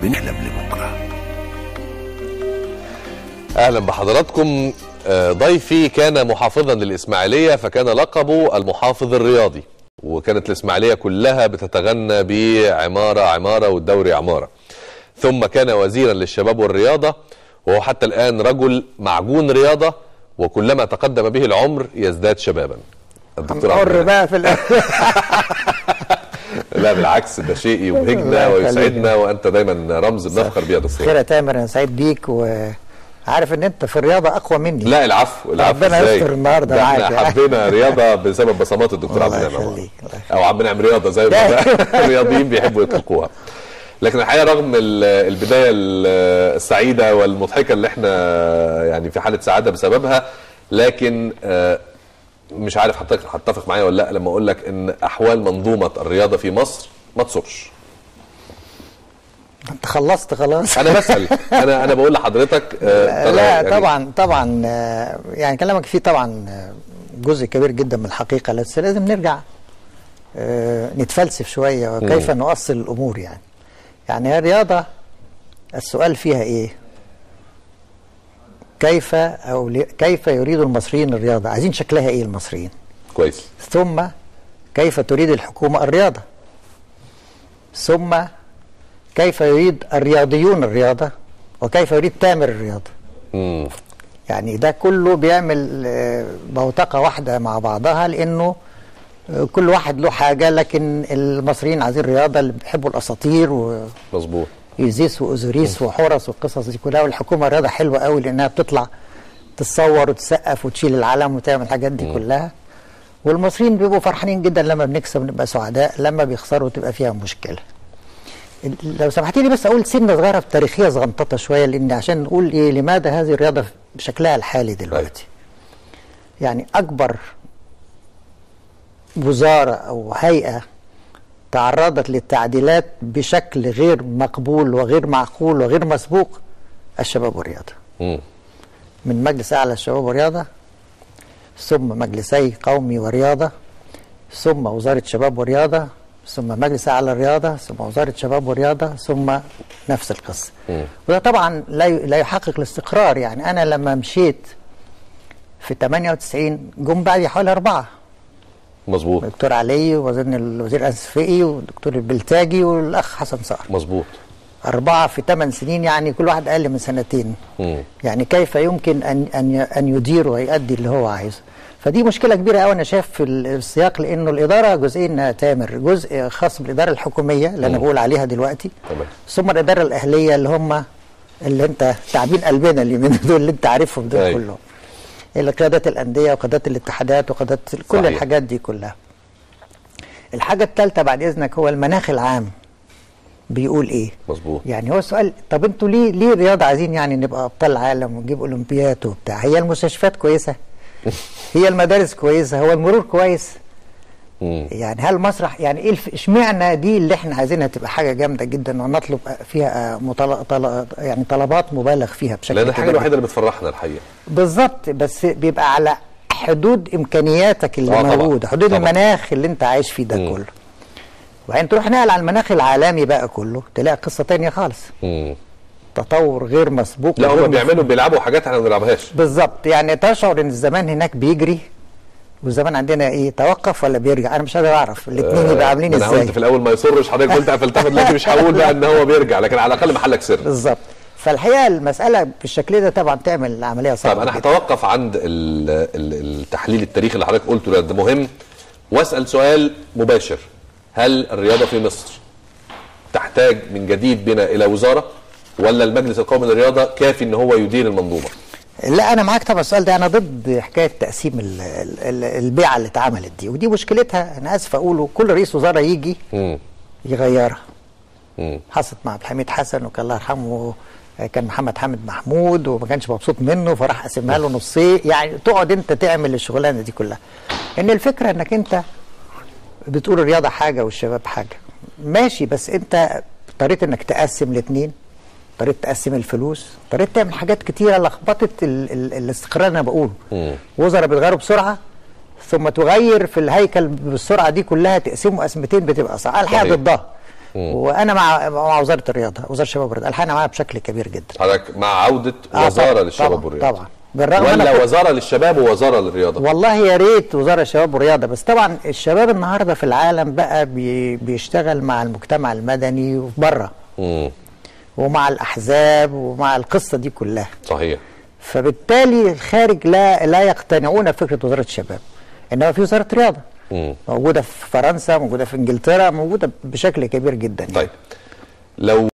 بنحلم لبكره اهلا بحضراتكم آه، ضيفي كان محافظا للاسماعيليه فكان لقبه المحافظ الرياضي وكانت الاسماعيليه كلها بتتغنى بعماره عماره والدوري عماره ثم كان وزيرا للشباب والرياضه وهو حتى الان رجل معجون رياضه وكلما تقدم به العمر يزداد شبابا الدكتور عبد حر المنعم. بقى في الآخر لا بالعكس ده شيء يبهجنا الله يخليك. ويسعدنا وانت دايما رمز بنفخر بيه يا دكتور خير يا تامر انا سعيد بيك وعارف ان انت في الرياضه اقوى مني لا العفو العفو ربنا ازاي؟ يستر النهارده ده معاك احنا يعني. حبينا رياضه بسبب بصمات الدكتور عبد الله المنعم يخليك، الله يخليك. او عبد المنعم رياضه زي ما الرياضيين بيحبوا يطلقوها لكن الحقيقه رغم ال- البدايه ال- السعيده والمضحكه اللي احنا يعني في حاله سعاده بسببها لكن آه، مش عارف حضرتك هتتفق معايا ولا لا لما اقول لك ان احوال منظومه الرياضه في مصر ما تسرش انت خلصت خلاص انا بسال انا انا بقول لحضرتك آه، ترى لا يعني طبعا طبعا آه، يعني كلامك فيه طبعا آه، جزء كبير جدا من الحقيقه بس لازم نرجع آه، نتفلسف شويه وكيف نؤصل الامور يعني يعني هي الرياضه السؤال فيها ايه؟ كيف او ل- كيف يريد المصريين الرياضه؟ عايزين شكلها ايه المصريين؟ كويس ثم كيف تريد الحكومة الرياضة ثم كيف يريد الرياضيون الرياضة وكيف يريد تامر الرياضة مم. يعني ده كله بيعمل آه، بوتقة واحدة مع بعضها لأنه آه، كل واحد له حاجة لكن المصريين عايزين رياضة اللي بيحبوا الأساطير مظبوط وإيزيس وأوزوريس وحورس والقصص دي كلها والحكومة رياضة حلوة قوي لأنها بتطلع تتصور وتسقف وتشيل العلم وتعمل الحاجات دي كلها والمصريين بيبقوا فرحانين جدا لما بنكسب نبقى سعداء لما بيخسروا تبقى فيها مشكله ال- لو سمحتي لي بس اقول سنه صغيره في تاريخيه صغنططه شويه لان عشان نقول ايه لماذا هذه الرياضه بشكلها الحالي دلوقتي يعني اكبر وزاره او هيئه تعرضت للتعديلات بشكل غير مقبول وغير معقول وغير مسبوق الشباب والرياضه مم. من مجلس اعلى الشباب والرياضه ثم مجلسي قومي ورياضه ثم وزاره شباب ورياضه ثم مجلس اعلى الرياضه ثم وزاره شباب ورياضه ثم نفس القصه مم. وده طبعا لا ي- لا يحقق الاستقرار يعني انا لما مشيت في 98 جم بعدي حوالي اربعه مظبوط الدكتور علي ووزير الوزير انس فقي والدكتور البلتاجي والاخ حسن صقر مظبوط أربعة في ثمان سنين يعني كل واحد أقل من سنتين مم. يعني كيف يمكن أن أن أن يدير ويؤدي اللي هو عايزه فدي مشكلة كبيرة قوي أنا شايف في السياق لأنه الإدارة جزئين يا تامر جزء خاص بالإدارة الحكومية اللي أنا مم. بقول عليها دلوقتي تمام. ثم الإدارة الأهلية اللي هم اللي أنت تعبين قلبنا اللي من دول اللي أنت عارفهم دول أيوة. كلهم اللي قيادات الأندية وقيادات الاتحادات وقيادات كل صحيح. الحاجات دي كلها الحاجة الثالثة بعد إذنك هو المناخ العام بيقول إيه مظبوط يعني هو السؤال طب انتوا ليه ليه الرياضه عايزين يعني نبقى ابطال عالم ونجيب اولمبيات وبتاع هي المستشفيات كويسه هي المدارس كويسه هو المرور كويس مم. يعني هل مسرح يعني ايه الف- اشمعنى دي اللي احنا عايزينها تبقى حاجه جامده جدا ونطلب فيها مطل... طل... يعني طلبات مبالغ فيها بشكل لان الحاجه كبير الوحيده اللي بتفرحنا الحقيقه بالظبط بس بيبقى على حدود امكانياتك اللي آه طبعا. موجوده حدود طبعا. المناخ اللي انت عايش فيه ده مم. كله وبعدين تروح نقل على المناخ العالمي بقى كله تلاقي قصه تانية خالص مم. تطور غير مسبوق لا وغير هم بيعملوا بيلعبوا حاجات احنا ما بنلعبهاش بالظبط يعني تشعر ان الزمان هناك بيجري والزمان عندنا ايه توقف ولا بيرجع انا مش قادر اعرف الاثنين يبقى عاملين انا ازاي قلت في الاول ما يصرش حضرتك قلت قفلتها دلوقتي مش هقول بقى ان هو بيرجع لكن على الاقل محلك سر بالظبط فالحقيقه المساله بالشكل ده طبعا تعمل عمليه صعبه طيب انا جداً. هتوقف عند ال- ال- التحليل التاريخي اللي حضرتك قلته ده, ده مهم واسال سؤال مباشر هل الرياضه في مصر تحتاج من جديد بنا الى وزاره ولا المجلس القومي للرياضه كافي ان هو يدير المنظومه لا انا معاك طبعا السؤال ده انا ضد حكايه تقسيم ال- ال- ال- البيعه اللي اتعملت دي ودي مشكلتها انا اسف اقوله كل رئيس وزراء يجي مم. يغيرها مم. حصلت مع عبد الحميد حسن وكان الله يرحمه كان محمد حامد محمود وما كانش مبسوط منه فراح قسمها له نصين يعني تقعد انت تعمل الشغلانه دي كلها ان الفكره انك انت بتقول الرياضه حاجه والشباب حاجه ماشي بس انت اضطريت انك تقسم الاثنين اضطريت تقسم الفلوس اضطريت تعمل حاجات كتيره لخبطت ال ال الاستقرار اللي انا بقوله مم. وزراء بيتغيروا بسرعه ثم تغير في الهيكل بالسرعه دي كلها تقسمه قسمتين بتبقى صعبه الحقيقه صحيح. ضدها وانا مع مع وزاره الرياضه وزاره الشباب والرياضه الحقيقه أنا معاها بشكل كبير جدا حضرتك مع عوده آه، وزاره طبعاً، للشباب طبعاً، والرياضه طبعا بالرغم أنا ولا كنت- وزاره للشباب ووزاره للرياضه والله يا ريت وزاره الشباب والرياضه بس طبعا الشباب النهارده في العالم بقى بي بيشتغل مع المجتمع المدني وبره مم. ومع الاحزاب ومع القصه دي كلها صحيح فبالتالي الخارج لا لا يقتنعون بفكره وزاره الشباب انما في وزاره رياضه مم. موجوده في فرنسا موجوده في انجلترا موجوده بشكل كبير جدا يعني. طيب لو